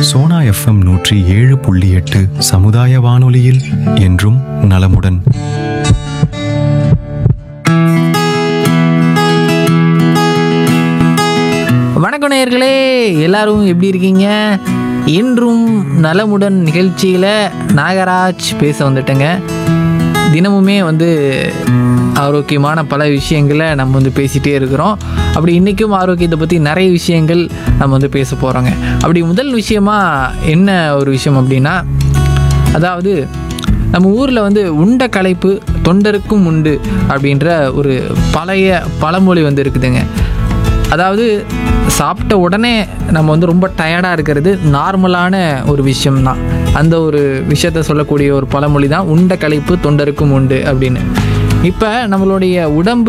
Sona FM நூற்றி ஏழு புள்ளி எட்டு சமுதாய வானொலியில் என்றும் நலமுடன் வணக்கம் நேயர்களே எல்லாரும் எப்படி இருக்கீங்க இன்றும் நலமுடன் நிகழ்ச்சியில் நாகராஜ் பேச வந்துட்டேங்க தினமுமே வந்து ஆரோக்கியமான பல விஷயங்களை நம்ம வந்து பேசிகிட்டே இருக்கிறோம் அப்படி இன்றைக்கும் ஆரோக்கியத்தை பற்றி நிறைய விஷயங்கள் நம்ம வந்து பேச போகிறோங்க அப்படி முதல் விஷயமா என்ன ஒரு விஷயம் அப்படின்னா அதாவது நம்ம ஊரில் வந்து உண்ட களைப்பு தொண்டருக்கும் உண்டு அப்படின்ற ஒரு பழைய பழமொழி வந்து இருக்குதுங்க அதாவது சாப்பிட்ட உடனே நம்ம வந்து ரொம்ப டயர்டாக இருக்கிறது நார்மலான ஒரு விஷயம்தான் அந்த ஒரு விஷயத்த சொல்லக்கூடிய ஒரு பழமொழி தான் உண்ட களைப்பு தொண்டருக்கும் உண்டு அப்படின்னு இப்போ நம்மளுடைய உடம்பு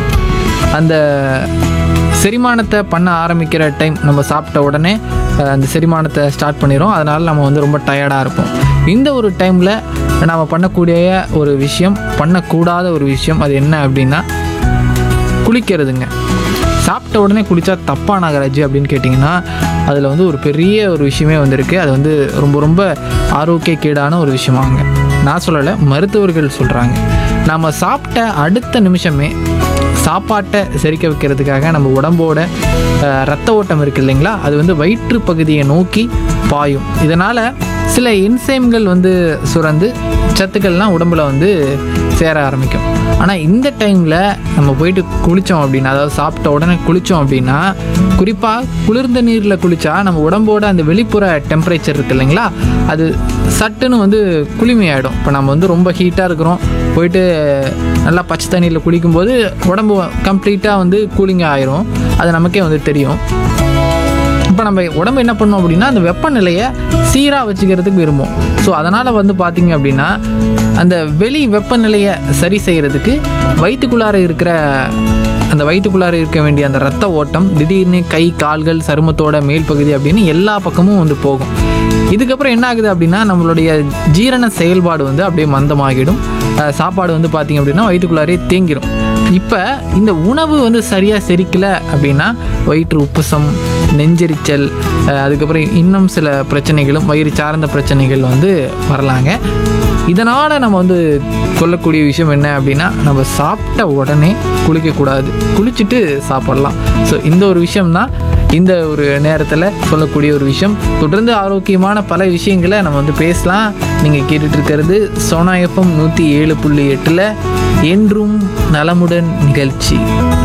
அந்த செரிமானத்தை பண்ண ஆரம்பிக்கிற டைம் நம்ம சாப்பிட்ட உடனே அஹ், அந்த செரிமானத்தை ஸ்டார்ட் பண்ணிடும் அதனால் நம்ம வந்து ரொம்ப டயர்டாக இருப்போம் இந்த ஒரு டைமில் நாம் பண்ணக்கூடிய ஒரு விஷயம் பண்ணக்கூடாத ஒரு விஷயம் அது என்ன அப்படின்னா குளிக்கிறதுங்க சாப்பிட்ட உடனே குளித்தா தப்பா நாகராஜ் அப்படின்னு கேட்டிங்கன்னா அதில் வந்து ஒரு பெரிய ஒரு விஷயமே வந்திருக்கு அது வந்து ரொம்ப ரொம்ப ஆரோக்கியக்கேடான ஒரு விஷயமாங்க நான் சொல்லலை மருத்துவர்கள் சொல்கிறாங்க நாம் சாப்பிட்ட அடுத்த நிமிஷமே சாப்பாட்டை செரிக்க வைக்கிறதுக்காக நம்ம உடம்போட அஹ், ரத்த ஓட்டம் இருக்குது இல்லைங்களா அது வந்து வயிற்று பகுதியை நோக்கி பாயும் இதனால் சில என்சைம்கள் வந்து சுரந்து சத்துக்கள்லாம் உடம்புல வந்து சேர ஆரம்பிக்கும் ஆனால் இந்த டைமில் நம்ம போயிட்டு குளித்தோம் அப்படின்னா அதாவது சாப்பிட்ட உடனே குளித்தோம் அப்படின்னா குறிப்பாக குளிர்ந்த நீரில் குளித்தா நம்ம உடம்போட அந்த வெளிப்புற டெம்பரேச்சர் இருக்கு இல்லைங்களா அது சட்டுன்னு வந்து குளுமையாயிடும் இப்போ நம்ம வந்து ரொம்ப ஹீட்டாக இருக்கிறோம் போயிட்டு நல்லா பச்சை தண்ணியில் குளிக்கும்போது உடம்பு கம்ப்ளீட்டாக வந்து கூலிங் ஆயிரும் அது நமக்கே வந்து தெரியும் இப்போ நம்ம உடம்பு என்ன பண்ணோம் அப்படின்னா அந்த வெப்பநிலையை சீராக வச்சுக்கிறதுக்கு விரும்பும் ஸோ அதனால் வந்து பார்த்தீங்க அப்படின்னா அந்த வெளி வெப்பநிலையை சரி செய்கிறதுக்கு வயிற்றுக்குள்ளார இருக்கிற அந்த வயிற்றுக்குள்ளார இருக்க வேண்டிய அந்த ரத்த ஓட்டம் திடீர்னு கை கால்கள் சருமத்தோட மேல் பகுதி அப்படின்னு எல்லா பக்கமும் வந்து போகும் இதுக்கப்புறம் என்ன ஆகுது அப்படின்னா நம்மளுடைய ஜீரண செயல்பாடு வந்து அப்படியே மந்தமாகிடும் அஹ் சாப்பாடு வந்து பார்த்திங்க அப்படின்னா வயிற்றுக்குள்ளாரே தேங்கிடும் இப்போ இந்த உணவு வந்து சரியாக செரிக்கல அப்படின்னா வயிற்று உப்புசம் நெஞ்செரிச்சல் அஹ் அதுக்கப்புறம் இன்னும் சில பிரச்சனைகளும் வயிறு சார்ந்த பிரச்சனைகள் வந்து வரலாங்க இதனால் நம்ம வந்து கொள்ளக்கூடிய விஷயம் என்ன அப்படின்னா நம்ம சாப்பிட்ட உடனே குளிக்கக்கூடாது குளிச்சுட்டு சாப்பிடலாம் ஸோ இந்த ஒரு விஷயம்தான் இந்த ஒரு நேரத்தில் சொல்லக்கூடிய ஒரு விஷயம் தொடர்ந்து ஆரோக்கியமான பல விஷயங்களை நம்ம வந்து பேசலாம் நீங்கள் கேட்டுட்டு இருக்கிறது சோனா எஃப்எம் நூற்றி ஏழு புள்ளி எட்டில் என்றும் நலமுடன் நிகழ்ச்சி